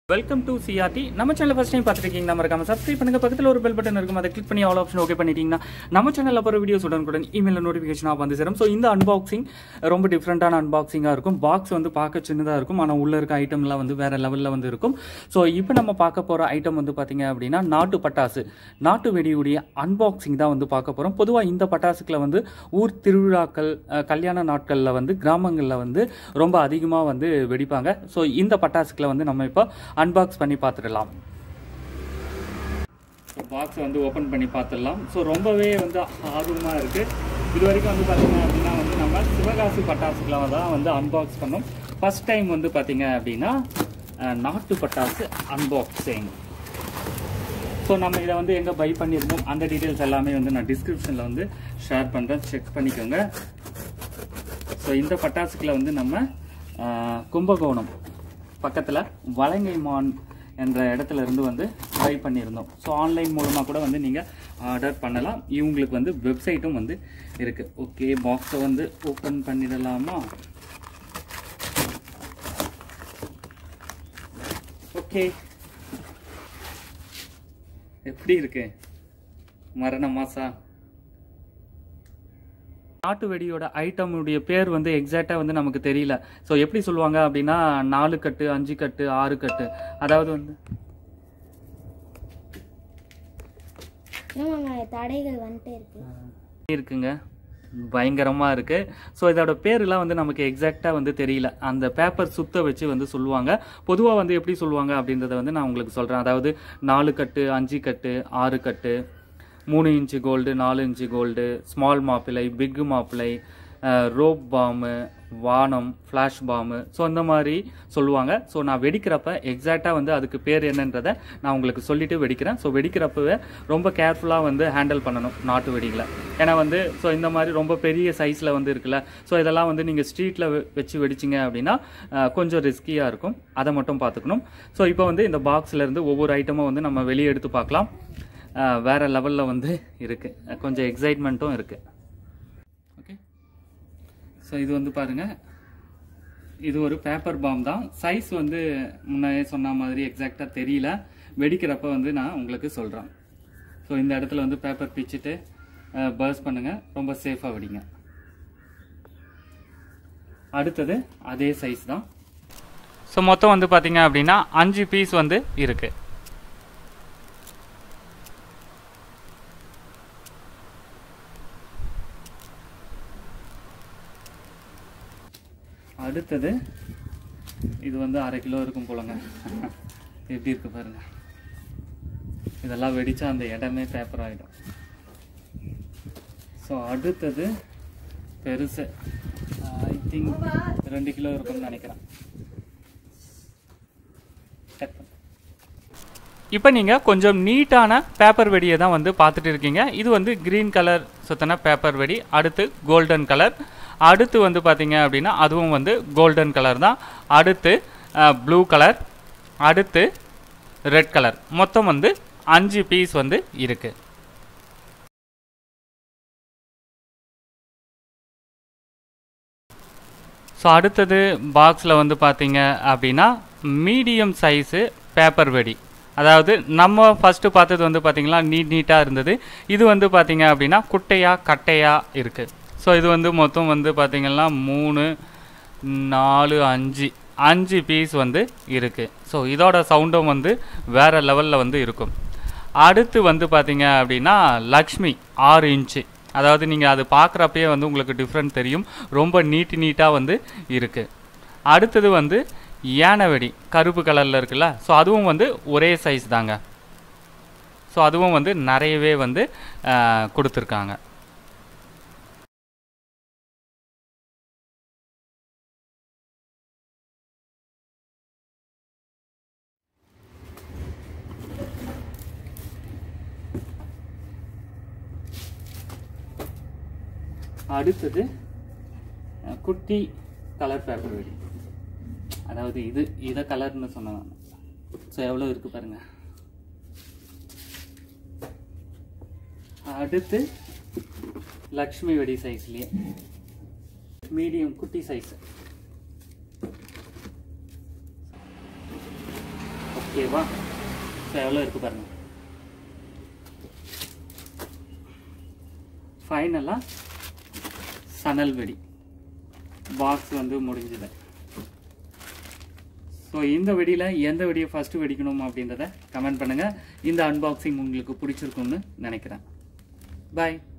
Welcome to CRT நம்ம channel first time பார்த்துருக்கீங்க நம்ம இருக்காம சப்ஸ்கிரைப் பண்ணுங்க பக்கத்தில் ஒரு பெல் பட்டன் இருக்கும் அதை கிளிக் பண்ணி ஆல் ஆப்ஷன் ஓகே பண்ணிட்டீங்கன்னா நம்ம சேனலில் போகிற வீடியோஸ் உடனுக்குடன் இமெயில் நோட்டிஃபிகேஷனாக வந்து சேரும் ஸோ இந்த அன்பாக்சிங் ரொம்ப டிஃப்ரெண்ட்டான அன்பாக்சிங்காக இருக்கும் பாக்ஸ் வந்து பார்க்க சின்னதாக இருக்கும் ஆனால் உள்ளே இருக்க ஐட்டம்லாம் வந்து வேற லெவலில் வந்து இருக்கும் ஸோ இப்போ நம்ம பார்க்க போகிற ஐட்டம் வந்து பார்த்தீங்க அப்படின்னா நாட்டு பட்டாசு நாட்டு வெடியுடைய அன்பாக்சிங் தான் வந்து பார்க்க போகிறோம் பொதுவாக இந்த பட்டாசுக்களை வந்து ஊர் திருவிழாக்கள் அஹ், கல்யாண நாட்களில் வந்து கிராமங்களில் வந்து ரொம்ப அதிகமாக வந்து வெடிப்பாங்க ஸோ இந்த பட்டாசுக்களை வந்து நம்ம இப்போ அன்பாக்ஸ் பண்ணி பார்த்துடலாம் பாக்ஸ் வந்து ஓப்பன் பண்ணி பார்த்துடலாம் ஸோ ரொம்பவே வந்து ஆர்வமாக இருக்குது இது வரைக்கும் வந்து பார்த்தீங்க அப்படின்னா வந்து நம்ம சிவகாசி பட்டாசுகளை தான் வந்து அன்பாக்ஸ் பண்ணோம் ஃபர்ஸ்ட் டைம் வந்து பார்த்தீங்க அப்படின்னா அஹ், நாட்டு பட்டாசு அன்பாக்சிங் ஸோ நம்ம இதை வந்து எங்கே பை பண்ணியிருந்தோம் அந்த டீட்டெயில்ஸ் எல்லாமே வந்து நான் டிஸ்கிரிப்ஷனில் வந்து ஷேர் பண்ணுறேன் செக் பண்ணிக்கோங்க ஸோ இந்த பட்டாசுக்களை வந்து நம்ம ஆஹ், கும்பகோணம் பக்கத்தில் வலங்கைமான் என்ற இடத்துல இருந்து வந்து பை பண்ணியிருந்தோம் ஸோ ஆன்லைன் மூலமாக கூட வந்து நீங்கள் ஆர்டர் பண்ணலாம் இவங்களுக்கு வந்து வெப்சைட்டும் வந்து இருக்குது ஓகே பாக்ஸை வந்து ஓப்பன் பண்ணிடலாமா ஓகே எப்படி இருக்கு மரண மாசா நாட்டு வெடியோட ஐட்டமுடைய பேர் வந்து எக்ஸாக்டா வந்து நமக்கு தெரியல ஸோ எப்படி சொல்லுவாங்க அப்படின்னா நாலு கட்டு அஞ்சு கட்டு ஆறு கட்டு அதாவது வந்து ஆமாங்க தடைகள் வந்துட்டே இருக்கு இருக்குங்க பயங்கரமா இருக்கு ஸோ இதோட பேர்லாம் வந்து நமக்கு எக்ஸாக்டா வந்து தெரியல அந்த பேப்பர் சுத்த வச்சு வந்து சொல்லுவாங்க பொதுவாக வந்து எப்படி சொல்லுவாங்க அப்படின்றத வந்து நான் உங்களுக்கு சொல்றேன் அதாவது நாலு கட்டு அஞ்சு கட்டு ஆறு கட்டு மூணு இன்ச்சு கோல்டு நாலு இன்ச்சு கோல்டு ஸ்மால் மாப்பிளை பிக் மாப்பிளை ரோப் பாம்பு வானம் ஃப்ளாஷ் பாம்பு ஸோ அந்த மாதிரி சொல்லுவாங்க ஸோ நான் வெடிக்கிறப்ப எக்ஸாக்டாக வந்து அதுக்கு பேர் என்னன்றதை நான் உங்களுக்கு சொல்லிட்டு வெடிக்கிறேன் ஸோ வெடிக்கிறப்பவே ரொம்ப கேர்ஃபுல்லாக வந்து ஹேண்டில் பண்ணணும் நாட்டு வெடிகளை ஏன்னா வந்து ஸோ இந்த மாதிரி ரொம்ப பெரிய சைஸில் வந்து இருக்குல்ல ஸோ இதெல்லாம் வந்து நீங்கள் ஸ்ட்ரீட்டில் வச்சு வெடிச்சிங்க அப்படின்னா அஹ், கொஞ்சம் ரிஸ்கியாக இருக்கும் அதை மட்டும் பார்த்துக்கணும் ஸோ இப்போ வந்து இந்த பாக்ஸ்ல இருந்து ஒவ்வொரு ஐட்டமும் வந்து நம்ம வெளியே எடுத்து பார்க்கலாம் அஹ், வேற லெவலில் வந்து இருக்குது கொஞ்சம் எக்ஸைட்மெண்ட்டும் இருக்குது ஓகே ஸோ இது வந்து பாருங்க இது ஒரு பேப்பர் பாம் தான் சைஸ் வந்து முன்னாடியே சொன்ன மாதிரி எக்ஸாக்டாக தெரியல வெடிக்கிறப்ப வந்து நான் உங்களுக்கு சொல்கிறேன் ஸோ இந்த இடத்துல வந்து பேப்பர் பிச்சுட்டு பர்ஸ் பண்ணுங்க ரொம்ப சேஃபாக வெடிங்க அடுத்தது அதே சைஸ் தான் ஸோ மொத்தம் வந்து பார்த்தீங்க அப்படின்னா அஞ்சு பீஸ் வந்து இருக்கு அடுத்தது இது வந்து அரை கிலோ இருக்கும் போலங்க எப்படி இருக்கு பாருங்க இதெல்லாம் வெடிச்சா அந்த இடமே பேப்பர் ஆகிடும் ஸோ அடுத்தது பெருசு ஐ திங்க் ரெண்டு கிலோ இருக்கும்னு நினைக்கிறேன் Cut பண்ணு. இப்போ நீங்கள் கொஞ்சம் நீட்டான பேப்பர் வெடியை தான் வந்து பார்த்துட்டு இருக்கீங்க இது வந்து க்ரீன் கலர் சுத்தின பேப்பர் வெடி அடுத்து கோல்டன் கலர் அடுத்து வந்து பார்த்தீங்க அப்படின்னா அதுவும் வந்து கோல்டன் கலர் தான் அடுத்து ப்ளூ கலர் அடுத்து ரெட் கலர் மொத்தம் வந்து அஞ்சு பீஸ் வந்து இருக்குது ஸோ அடுத்தது பாக்ஸில் வந்து பார்த்தீங்க அப்படின்னா மீடியம் சைஸு பேப்பர் வெடி அதாவது நம்ம ஃபஸ்ட்டு பார்த்தது வந்து பார்த்தீங்கன்னா நீட் நீட்டாக இருந்தது இது வந்து பார்த்தீங்க அப்படின்னா குட்டையாக கட்டையாக இருக்குது ஸோ இது வந்து மொத்தம் வந்து பார்த்தீங்கன்னா மூணு நாலு அஞ்சு அஞ்சு பீஸ் வந்து இருக்குது ஸோ இதோட சவுண்டும் வந்து வேறு லெவலில் வந்து இருக்கும் அடுத்து வந்து பார்த்தீங்க அப்படின்னா லக்ஷ்மி ஆறு இன்ச்சு அதாவது நீங்கள் அது பார்க்குறப்பயே வந்து உங்களுக்கு டிஃப்ரெண்ட் தெரியும் ரொம்ப நீட்டு நீட்டாக வந்து இருக்குது அடுத்தது வந்து யானை வெடி கருப்பு கலரில் இருக்குல்ல ஸோ அதுவும் வந்து ஒரே சைஸ் தாங்க ஸோ அதுவும் வந்து நிறையவே வந்து ஆஹ், கொடுத்துருக்காங்க அடுத்தது அஹ், குட்டி கலர் பேப்பர் வெடி அதாவது இது இதை கலர்னு சொன்னேன் ஸோ எவ்வளோ இருக்கு பாருங்க அடுத்து லக்ஷ்மி வெடி சைஸ்லயே மீடியம் குட்டி சைஸ் ஓகேவா ஸோ எவ்வளோ இருக்குது பாருங்க ஃபைனலாக சணல் வெடி பாக்ஸ் வந்து முடிஞ்சுது ஸோ இந்த வெடியில் எந்த வெடியை ஃபஸ்ட்டு வெடிக்கணும் அப்படின்றத கமெண்ட் பண்ணுங்கள் இந்த அன்பாக்சிங் உங்களுக்கு பிடிச்சிருக்கும்னு நினைக்கிறேன் பாய்